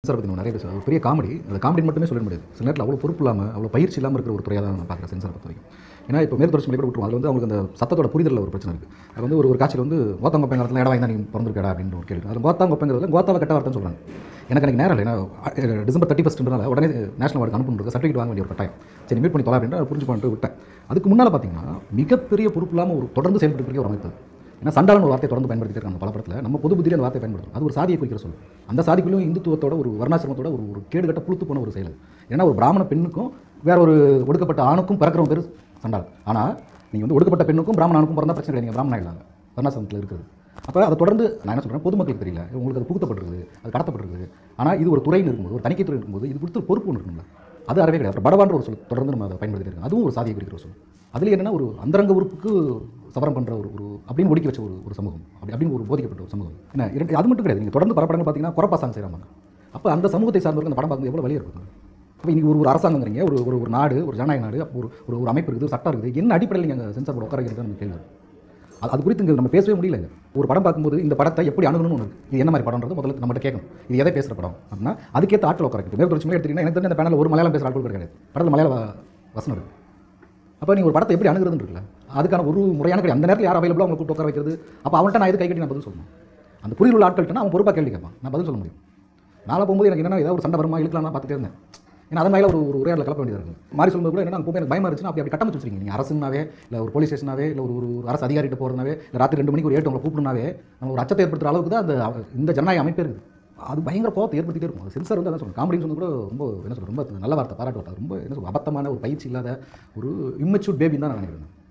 Sir பற்றி நம்ம நிறைய பேசுவோம் ஒரு பெரிய காமெடி அந்த காமெடி மட்டுமே சொல்ல முடியாது சில நேரத்தில் அவ்வளோ பொறுப்பு இல்லாமல் அவ்வளோ பயிற்சி இல்லாமல் இருக்கிற ஒரு துறையாக தான் நான் பார்க்குறேன் சென்சார் பொறுத்த வரைக்கும் ஏன்னா இப்போ மேற்கு தொடர்ச்சி மலை கூட விட்டுருவோம் அதில் வந்து அவங்களுக்கு அந்த சத்தத்தோட புரிதலில் ஒரு பிரச்சனை இருக்குது அது வந்து ஒரு ஒரு காட்சியில் வந்து கோத்தாங்கொப்பை காலத்தில் இடம் வாங்கி நீ பிறந்திருக்கடா அப்படின்னு ஒரு கேள்வி அது கோத்தாங்கொப்பைங்கிறதுல கோத்தாவை கெட்ட வார்த்தைன்னு சொல்கிறாங்க எனக்கு எனக்கு நேரம் இல்லை ஏன்னா அஹ், டிசம்பர் தேர்ட்டி ஃபஸ்ட்டுனால உடனே நேஷனல் அவார்டு அனுப்புறது சர்டிஃபிகேட் வாங்க வேண்டிய ஒரு கட்டாயம் சரி மீட் பண்ணி தொலை அப்படின்ட்டு புரிஞ்சு பண்ணிட்டு விட்டேன் அதுக்கு முன்னால் பார்த்தீங்கன்னா மிகப்பெரிய பொறுப்பு இல்லாமல் ஒரு தொடர்ந்து செயல்பட்டு ஒரு அமைப்பு அது. ஏன்னா சண்டாளன் ஒரு வார்த்தை தொடர்ந்து பயன்படுத்திட்டு இருக்காங்க பல படத்தில் நம்ம பொது புத்தியில் அந்த வார்த்தை பயன்படுத்தும் அது ஒரு சாதியை குறிக்கிற சொல் அந்த சாதிக்குள்ளும் இந்துத்துவத்தோட ஒரு வர்ணாசிரமத்தோட ஒரு ஒரு கேடுகட்ட புழுத்து போன ஒரு செயல் அது. ஏன்னா ஒரு பிராமண பெண்ணுக்கும் வேற ஒரு ஒடுக்கப்பட்ட ஆணுக்கும் பிறக்கிறவங்க பேர் சண்டாளன் ஆனால் நீங்கள் வந்து ஒடுக்கப்பட்ட பெண்ணுக்கும் பிராமண ஆணுக்கும் பிறந்தா பிரச்சனை கிடையாது நீங்கள் பிராமணா இல்லாங்க வர்ணாசிரமத்தில் இருக்குது அப்போ அதை தொடர்ந்து நான் என்ன சொல்கிறேன் பொதுமக்களுக்கு தெரியல உங்களுக்கு அது புகுத்தப்பட்டிருக்குது அது கடத்தப்பட்டிருக்குது ஆனால் இது ஒரு துறைன்னு இருக்கும்போது ஒரு தணிக்கை துறை இருக்கும்போது இது கொடுத்து பொறுப்பு ஒன்று இருக்குங்களா அது அறவே கிடையாது அப்புறம் படவான்ற ஒரு சொல் தொடர்ந்து நம்ம அதை பயன்படுத்திட்டு இருக்கோம் அதுவும் ஒரு சாதியை குறிக்கிற ஒரு சொல் அதில் என்னன்னா ஒரு அந்தரங்க உறுப்புக்கு சவரம் பண்ணுற ஒரு ஒரு அப்படின்னு ஒடுக்கி வச்ச ஒரு ஒரு சமூகம் அப்படி அப்படின்னு ஒரு போதிக்கப்பட்ட ஒரு சமூகம் என்ன இரண்டு அது மட்டும் கிடையாது நீங்கள் தொடர்ந்து படப்படங்கள் பார்த்தீங்கன்னா குறப்பா சாங் செய்கிறாங்க அப்போ அந்த சமூகத்தை சார்ந்தவர்கள் அந்த படம் பார்க்கும்போது எவ்வளோ வழியாக இருக்கும் அப்போ இன்றைக்கி ஒரு ஒரு அரசாங்கங்கிறீங்க ஒரு ஒரு ஒரு நாடு ஒரு ஜனநாயக நாடு அப்போ ஒரு ஒரு ஒரு அமைப்பு இருக்குது ஒரு சட்டம் இருக்குது என்ன அடிப்படையில் நீங்கள் சென்சார் போர்டு உட்கார வைக்கிறது நம்ம கேள்வி வரும். அது அது குறித்து இங்கே நம்ம பேசவே முடியல இங்க. ஒரு படம் பார்க்கும்போது இந்த படத்தை எப்படி அணுகணும்னு ஒன்று இருக்கு. இது என்ன மாதிரி படம்ன்றது முதல்ல நம்மகிட்ட கேட்கணும் இது எதை பேசுகிற படம் அப்படின்னா அதுக்கேற்ற ஆட்கள் உட்கார வைக்கணும் மேற்கு தொடர்ச்சி எடுத்தீங்கன்னா எனக்கு தெரிஞ்ச அந்த பேனல் ஒரு மலையாளம் பேசுகிற ஆட்கள் கூட கிடையாது படத்தில் மலையாள வ- வசனம் இருக்குது அப்போ நீங்கள் ஒரு படத்தை எப்படி அணுகிறதுன்னு இருக்குல்ல அதுக்கான ஒரு முறையான கிடையாது அந்த நேரத்தில் யார் அவைலபிளாக அவங்க கூப்பிட்டு உட்கார வைக்கிறது அப்போ அவன்கிட்ட நான் இது கை கட்டி நான் பதில் சொல்லணும் அந்த புரிதல் உள்ள ஆட்கள்கிட்ட அவன் பொறுப்பாக கேள்வி கேட்பான் நான் பதில் சொல்ல முடியும் நாளை போகும்போது எனக்கு என்னன்னா ஏதாவது ஒரு சண்டை வருமா இழுக்கலாம் நான் பார்த்துட்டே இருந்தேன் ஏன்னா அதன் மேலே ஒரு ஒரு உரையாடல கலப்ப வேண்டியதாக இருக்குது மாதிரி சொல்லும்போது கூட என்ன போய் எனக்கு பயமா இருந்துச்சுன்னா அப்படி அப்படி கட்டமைச்சு வச்சிருக்கீங்க நீங்கள் அரசுனாவே இல்லை ஒரு போலீஸ் ஸ்டேஷனாவே இல்லை ஒரு ஒரு அரசு அதிகாரிகிட்ட போகிறனாவே இல்லை ராத்திரி ரெண்டு மணிக்கு ஒரு ஏட்டு உங்களை கூப்பிடுனாவே நம்ம ஒரு அச்சத்தை ஏற்படுத்துற அளவுக்கு தான் அந்த அவ- இந்த ஜனநாயக அமைப்பே இருக்குது அது பயங்கர கோவத்தை ஏற்படுத்திட்டே இருக்கும் அது சென்சார் வந்து அதான் சொல்லுங்க காமெடின்னு சொன்னது கூட ரொம்ப என்ன சொல்றது ரொம்ப நல்ல வார்த்தை பாராட்டு வார்த்தை ரொம்ப என்ன சொல்றது அபத்தமான ஒரு பயிற்சி இல்லாத ஒரு இம்மெச்சூர் பேபின்னு தான் நான் நினைக்கிறேன்